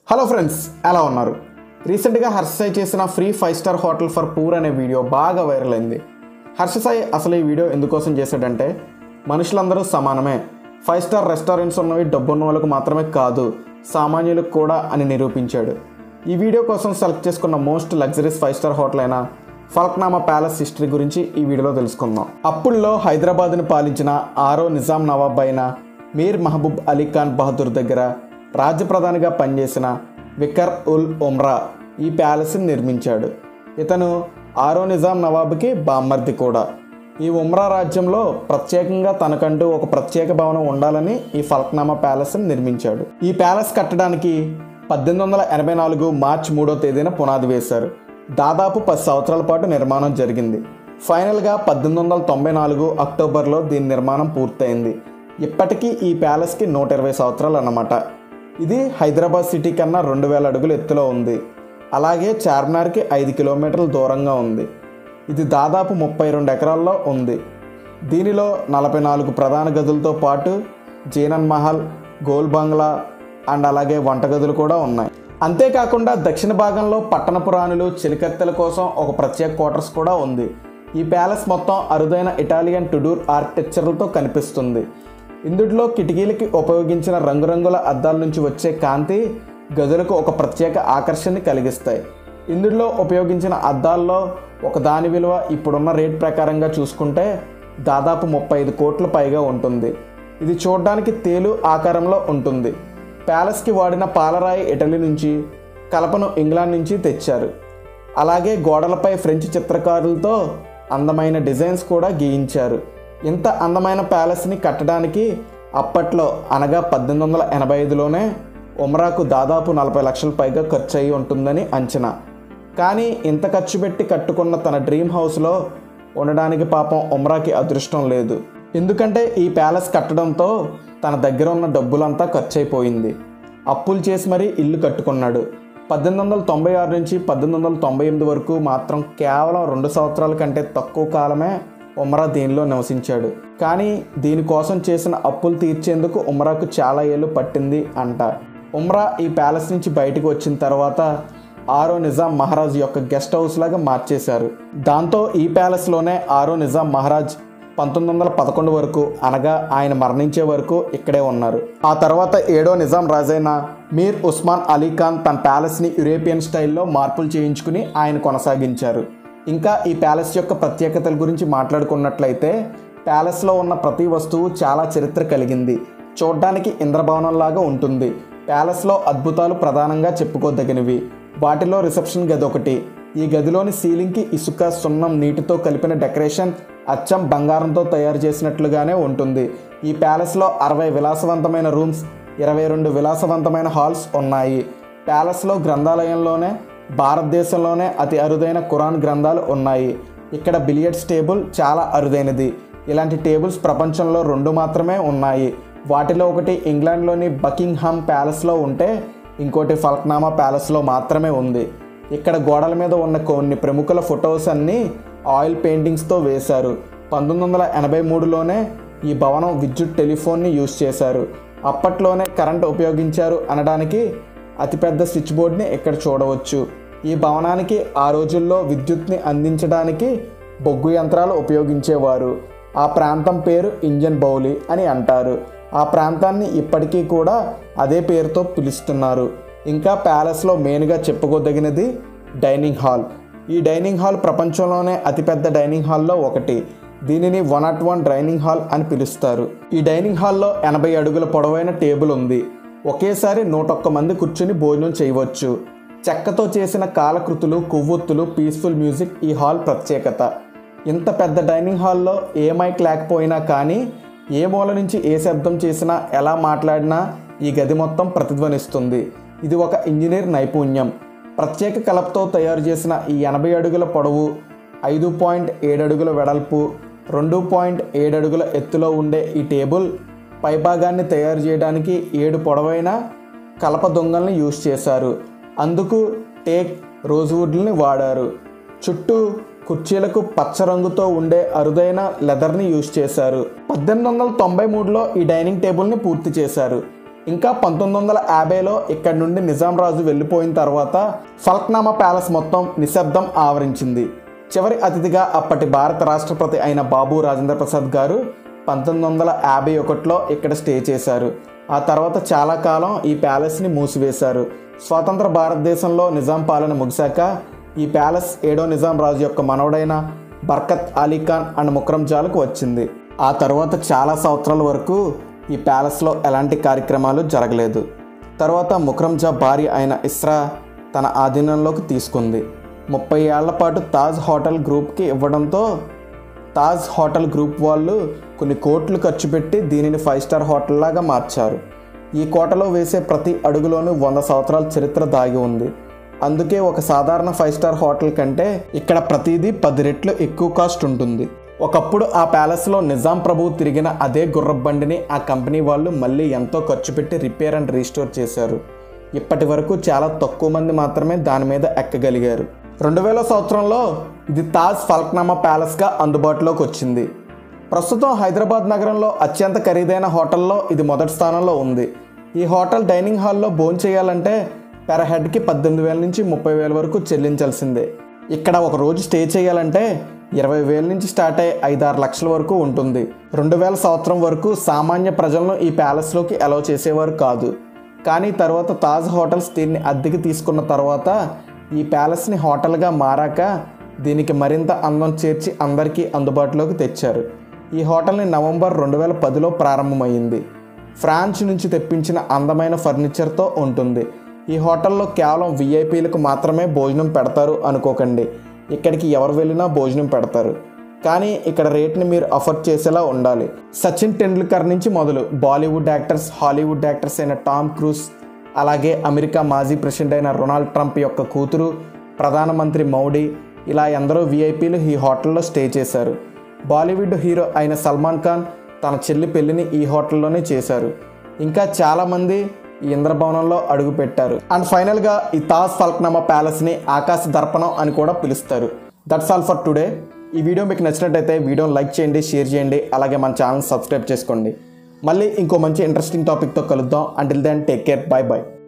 hello friends ఎలా ఉన్నారు రీసెంట్గా హర్షసాయి చేసిన free five star hotel for poor అనే వీడియో బాగా వైరల్ అయింది హర్షసాయి అసలు ఈ వీడియో ఎందుకోసం చేశాడంటే మనుషులందరూ సమానమే ఫైవ్ స్టార్ రెస్టారెంట్స్ ఉన్నవి డబ్బున్న వాళ్ళకు మాత్రమే కాదు సామాన్యులకు కూడా అని నిరూపించాడు ఈ వీడియో కోసం సెలెక్ట్ చేసుకున్న most luxuries five star hotel అయిన ఫల్క్నామా ప్యాలెస్ హిస్టరీ గురించి ఈ వీడియోలో తెలుసుకుందాం అప్పుల్లో హైదరాబాద్ని పాలించిన ఆరో నిజాం నవాబ్ అయిన మీర్ మహబూబ్ అలీ ఖాన్ బహదూర్ దగ్గర రాజ్య ప్రధానిగా పనిచేసిన వికర్ ఉల్ ఉమ్రా ఈ ప్యాలెస్ని నిర్మించాడు ఇతను ఆరో నిజాం నవాబ్కి బామ్మర్ది కూడా ఈ ఉమ్రా రాజ్యంలో ప్రత్యేకంగా తనకంటూ ఒక ప్రత్యేక భవనం ఉండాలని ఈ ఫల్క్నామా ప్యాలెస్ని నిర్మించాడు ఈ ప్యాలెస్ కట్టడానికి పద్దెనిమిది వందల ఎనభై నాలుగు మార్చి మూడో తేదీన పునాది వేశారు దాదాపు పది సంవత్సరాల పాటు నిర్మాణం జరిగింది ఫైనల్గా పద్దెనిమిది వందల తొంభై నాలుగు అక్టోబర్లో దీని నిర్మాణం పూర్తయింది ఇప్పటికీ ఈ ప్యాలెస్కి నూట ఇరవై సంవత్సరాలు అన్నమాట ఇది హైదరాబాద్ సిటీ కన్నా రెండు వేల అడుగుల ఎత్తులో ఉంది అలాగే చార్మినార్కి ఐదు కిలోమీటర్ల దూరంగా ఉంది ఇది దాదాపు ముప్పై రెండు ఎకరాల్లో ఉంది దీనిలో నలభై నాలుగు ప్రధాన గదులతో పాటు జీనన్ మహల్ గోల్ బంగ్లా అండ్ అలాగే వంటగదులు కూడా ఉన్నాయి అంతేకాకుండా దక్షిణ భాగంలో పట్టణ పురాణులు చెలికత్తెల కోసం ఒక ప్రత్యేక క్వార్టర్స్ కూడా ఉంది ఈ ప్యాలెస్ మొత్తం అరుదైన ఇటాలియన్ టుడూర్ ఆర్కిటెక్చర్లతో కనిపిస్తుంది ఇందులో కిటికీలకి ఉపయోగించిన రంగురంగుల అద్దాల నుంచి వచ్చే కాంతి గదులకు ఒక ప్రత్యేక ఆకర్షణని కలిగిస్తాయి ఇందులో ఉపయోగించిన అద్దాల్లో ఒక దాని విలువ ఇప్పుడున్న రేట్ ప్రకారంగా చూసుకుంటే దాదాపు ముప్పై ఐదు కోట్ల పైగా ఉంటుంది ఇది చూడడానికి తేలు ఆకారంలో ఉంటుంది ప్యాలెస్కి వాడిన పాలరాయి ఇటలీ నుంచి కలపను ఇంగ్లాండ్ నుంచి తెచ్చారు అలాగే గోడలపై ఫ్రెంచ్ చిత్రకారులతో అందమైన డిజైన్స్ కూడా గీయించారు ఇంత అందమైన ప్యాలెస్ని కట్టడానికి అప్పట్లో అనగా పద్దెనిమిది వందల ఎనభై ఐదులోనే ఉమ్రాకు దాదాపు నలభై లక్షల పైగా ఖర్చు అయి ఉంటుందని అంచనా కానీ ఇంత ఖర్చు పెట్టి కట్టుకున్న తన డ్రీమ్ హౌస్లో ఉండడానికి పాపం ఉమ్రాకి అదృష్టం లేదు ఎందుకంటే ఈ ప్యాలెస్ కట్టడంతో తన దగ్గర ఉన్న డబ్బులంతా ఖర్చు అయిపోయింది అప్పులు చేసి మరీ ఇల్లు కట్టుకున్నాడు పద్దెనిమిది వందల తొంభై ఆరు నుంచి పద్దెనిమిది వందల తొంభై ఎనిమిది వరకు మాత్రం కేవలం రెండు సంవత్సరాల కంటే తక్కువ కాలమే ఉమ్రా దీనిలో నివసించాడు కానీ దీనికోసం చేసిన అప్పులు తీర్చేందుకు ఉమ్రాకు చాలా ఏళ్ళు పట్టింది అంట ఉమ్రా ఈ ప్యాలెస్ నుంచి బయటకు వచ్చిన తర్వాత ఆరో నిజాం మహారాజ్ యొక్క గెస్ట్ హౌస్ లాగా మార్చేశారు దాంతో ఈ ప్యాలెస్లోనే ఆరో నిజాం మహారాజ్ పంతొమ్మిది వందల పదకొండు వరకు అనగా ఆయన మరణించే వరకు ఇక్కడే ఉన్నారు ఆ తర్వాత ఏడో నిజాం రాజైన మీర్ ఉస్మాన్ అలీ ఖాన్ తన ప్యాలెస్ని యూరోపియన్ స్టైల్లో మార్పులు చేయించుకుని ఆయన కొనసాగించారు ఇంకా ఈ ప్యాలెస్ యొక్క ప్రత్యేకతల గురించి మాట్లాడుకున్నట్లయితే ప్యాలెస్లో ఉన్న ప్రతి వస్తువు చాలా చరిత్ర కలిగింది చూడ్డానికి ఇంద్రభవనంలాగా ఉంటుంది ప్యాలెస్లో అద్భుతాలు ప్రధానంగా చెప్పుకోదగినవి వాటిలో రిసెప్షన్ గది ఒకటి ఈ గదిలోని సీలింగ్కి ఇసుక సున్నం నీటితో కలిపిన డెకరేషన్ అచ్చం బంగారంతో తయారు చేసినట్లుగానే ఉంటుంది ఈ ప్యాలెస్లో అరవై విలాసవంతమైన రూమ్స్ ఇరవై రెండు విలాసవంతమైన హాల్స్ ఉన్నాయి ప్యాలెస్లో గ్రంథాలయంలోనే భారతదేశంలోనే అతి అరుదైన ఖురాన్ గ్రంథాలు ఉన్నాయి ఇక్కడ బిలియర్డ్స్ టేబుల్ చాలా అరుదైనది ఇలాంటి టేబుల్స్ ప్రపంచంలో రెండు మాత్రమే ఉన్నాయి వాటిలో ఒకటి ఇంగ్లాండ్లోని బకింగ్హామ్ ప్యాలెస్లో ఉంటే ఇంకోటి ఫల్క్నామా ప్యాలెస్లో మాత్రమే ఉంది ఇక్కడ గోడల మీద ఉన్న కొన్ని ప్రముఖుల ఫొటోస్ అన్నీ ఆయిల్ పెయింటింగ్స్తో వేశారు పంతొమ్మిది వందల ఎనభై మూడులోనే ఈ భవనం విద్యుత్ టెలిఫోన్ని యూజ్ చేశారు అప్పట్లోనే కరెంట్ ఉపయోగించారు అనడానికి అతిపెద్ద స్విచ్ బోర్డ్ని ఇక్కడ చూడవచ్చు ఈ భవనానికి ఆ రోజుల్లో విద్యుత్ని అందించడానికి బొగ్గు యంత్రాలు ఉపయోగించేవారు ఆ ప్రాంతం పేరు ఇంజన్ బౌలి అని అంటారు ఆ ప్రాంతాన్ని ఇప్పటికీ కూడా అదే పేరుతో పిలుస్తున్నారు ఇంకా ప్యాలెస్లో మెయిన్గా చెప్పుకోదగినది డైనింగ్ హాల్ ఈ డైనింగ్ హాల్ ప్రపంచంలోనే అతిపెద్ద డైనింగ్ హాల్లో ఒకటి దీనిని one not one dining hall అని పిలుస్తారు ఈ డైనింగ్ హాల్లో ఎనభై అడుగుల పొడవైన టేబుల్ ఉంది ఒకేసారి నూటొక్క మంది కూర్చుని భోజనం చేయవచ్చు చెక్కతో చేసిన కాలకృతులు కొవ్వొత్తులు పీస్ఫుల్ మ్యూజిక్ ఈ హాల్ ప్రత్యేకత ఇంత పెద్ద డైనింగ్ హాల్లో ఏ మైక్ లేకపోయినా కానీ ఏ మూల నుంచి ఏ శబ్దం చేసినా ఎలా మాట్లాడినా ఈ గది మొత్తం ప్రతిధ్వనిస్తుంది ఇది ఒక ఇంజనీర్ నైపుణ్యం ప్రత్యేక కలపతో తయారు చేసిన ఈ ఎనభై అడుగుల పొడవు ఐదు పాయింట్ ఏడు అడుగుల వెడల్పు రెండు పాయింట్ ఏడు అడుగుల ఎత్తులో ఉండే ఈ టేబుల్ పైభాగాన్ని తయారు చేయడానికి ఏడు పొడవైన కలప దొంగల్ని యూజ్ చేశారు అందుకు టేక్ రోజ్వుడ్ని వాడారు చుట్టూ కుర్చీలకు పచ్చ రంగుతో ఉండే అరుదైన లెదర్ని యూజ్ చేశారు పద్దెనిమిది వందల తొంభై మూడులో ఈ డైనింగ్ టేబుల్ని పూర్తి చేశారు ఇంకా పంతొమ్మిది వందల యాభైలో ఇక్కడి నుండి నిజాం రాజు వెళ్ళిపోయిన తర్వాత ఫల్క్నామా ప్యాలెస్ మొత్తం నిశ్శబ్దం ఆవరించింది చివరి అతిథిగా అప్పటి భారత రాష్ట్రపతి అయిన బాబు రాజేంద్ర ప్రసాద్ గారు పంతొమ్మిది వందల యాభై ఒకటిలో ఇక్కడ స్టే చేశారు ఆ తర్వాత చాలా కాలం ఈ ప్యాలెస్ని మూసివేశారు స్వతంత్ర భారతదేశంలో నిజాం పాలన ముగిశాక ఈ ప్యాలెస్ ఏడో నిజాం రాజు యొక్క మనవడైన బర్కత్ అలీ ఖాన్ అండ్ ముక్రం జాలకు వచ్చింది ఆ తర్వాత చాలా సంవత్సరాల వరకు ఈ ప్యాలెస్లో ఎలాంటి కార్యక్రమాలు జరగలేదు తర్వాత ముక్రంజా భార్య అయిన ఇస్రా తన ఆధీనంలోకి తీసుకుంది ముప్పై ఏళ్ల పాటు తాజ్ హోటల్ గ్రూప్కి ఇవ్వడంతో తాజ్ హోటల్ గ్రూప్ వాళ్ళు కొన్ని కోట్లు ఖర్చు పెట్టి దీనిని ఫైవ్ స్టార్ హోటల్ లాగా మార్చారు ఈ కోటలో వేసే ప్రతి అడుగులోనూ వంద సంవత్సరాల చరిత్ర దాగి ఉంది అందుకే ఒక సాధారణ ఫైవ్ స్టార్ హోటల్ కంటే ఇక్కడ ప్రతిదీ పది రెట్లు ఎక్కువ కాస్ట్ ఉంటుంది ఒకప్పుడు ఆ ప్యాలెస్లో నిజాం ప్రభువు తిరిగిన అదే గుర్రపు బండిని ఆ కంపెనీ వాళ్ళు మళ్ళీ ఎంతో ఖర్చు పెట్టి రిపేర్ అండ్ రీస్టోర్ చేశారు ఇప్పటి వరకు చాలా తక్కువ మంది మాత్రమే దాని మీద ఎక్కగలిగారు రెండు వేల సంవత్సరంలో ఇది తాజ్ ఫల్క్నామా ప్యాలెస్గా అందుబాటులోకి వచ్చింది ప్రస్తుతం హైదరాబాద్ నగరంలో అత్యంత ఖరీదైన హోటల్లో ఇది మొదటి స్థానంలో ఉంది ఈ హోటల్ డైనింగ్ హాల్లో భోజనం చేయాలంటే పెర్ హెడ్కి పద్దెనిమిది వేల నుంచి ముప్పై వేల వరకు చెల్లించాల్సిందే ఇక్కడ ఒక రోజు స్టే చేయాలంటే ఇరవై వేల నుంచి స్టార్ట్ అయ్యి ఐదారు లక్షల వరకు ఉంటుంది రెండు వేల సంవత్సరం వరకు సామాన్య ప్రజలను ఈ ప్యాలెస్లోకి అలౌ చేసేవారు కాదు కానీ తర్వాత తాజ్ హోటల్స్ దీన్ని అద్దెకి తీసుకున్న తర్వాత ఈ ప్యాలెస్ని హోటల్గా మారాక దీనికి మరింత అందం చేర్చి అందరికీ అందుబాటులోకి తెచ్చారు ఈ హోటల్ని నవంబర్ రెండు వేల పదిలో ప్రారంభమైంది ఫ్రాన్స్ నుంచి తెప్పించిన అందమైన ఫర్నిచర్తో ఉంటుంది ఈ హోటల్లో కేవలం విఐపీలకు మాత్రమే భోజనం పెడతారు అనుకోకండి ఇక్కడికి ఎవరు వెళ్ళినా భోజనం పెడతారు కానీ ఇక్కడ రేట్ని మీరు అఫోర్డ్ చేసేలా ఉండాలి సచిన్ టెండూల్కర్ నుంచి మొదలు బాలీవుడ్ యాక్టర్స్ హాలీవుడ్ యాక్టర్స్ అయిన టామ్ క్రూస్ అలాగే అమెరికా మాజీ ప్రెసిడెంట్ అయిన రొనాల్డ్ ట్రంప్ యొక్క కూతురు ప్రధానమంత్రి మౌడీ ఇలా ఎందరో విఐపీలు ఈ హోటల్లో స్టే చేశారు బాలీవుడ్ హీరో అయిన సల్మాన్ ఖాన్ తన చెల్లి పెళ్లిని ఈ హోటల్లోనే చేశారు ఇంకా చాలామంది ఈ ఇంద్రభవనంలో అడుగు పెట్టారు అండ్ ఫైనల్గా ఈ తాజ్ ఫల్క్నామా ప్యాలెస్ని ఆకాశ దర్పణం అని కూడా పిలుస్తారు దట్స్ ఆల్ ఫర్ టుడే ఈ వీడియో మీకు నచ్చినట్టయితే వీడియోని లైక్ చేయండి షేర్ చేయండి అలాగే మన ఛానల్ సబ్స్క్రైబ్ చేసుకోండి మళ్ళీ ఇంకో మంచి ఇంట్రెస్టింగ్ టాపిక్తో కలుద్దాం until then take care bye by